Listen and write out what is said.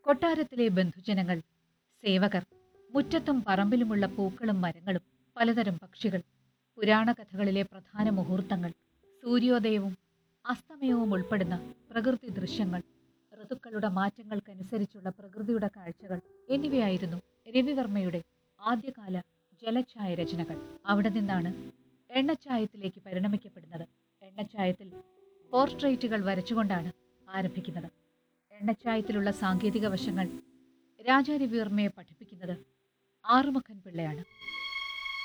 കൊട്ടാരത്തിലെ ബന്ധുജനങ്ങൾ സേവകർ മുറ്റത്തും പറമ്പിലുമുള്ള പൂക്കളും മരങ്ങളും പലതരം പക്ഷികൾ പുരാണ കഥകളിലെ പ്രധാന മുഹൂർത്തങ്ങൾ സൂര്യോദയവും അസ്തമയവും ഉൾപ്പെടുന്ന പ്രകൃതി ദൃശ്യങ്ങൾ ഋതുക്കളുടെ മാറ്റങ്ങൾക്കനുസരിച്ചുള്ള പ്രകൃതിയുടെ കാഴ്ചകൾ എന്നിവയായിരുന്നു രവിവർമ്മയുടെ ആദ്യകാല ജലഛായ രചനകൾ അവിടെ നിന്നാണ് എണ്ണച്ചായത്തിലേക്ക് പരിണമിക്കപ്പെടുന്നത് എണ്ണച്ചായത്തിൽ പോർട്രേറ്റുകൾ വരച്ചുകൊണ്ടാണ് ആരംഭിക്കുന്നത് എണ്ണച്ചായത്തിലുള്ള സാങ്കേതിക വശങ്ങൾ രാജാരവിവർമ്മയെ പഠിപ്പിക്കുന്നത് ആറുമുഖൻ പിള്ളയാണ്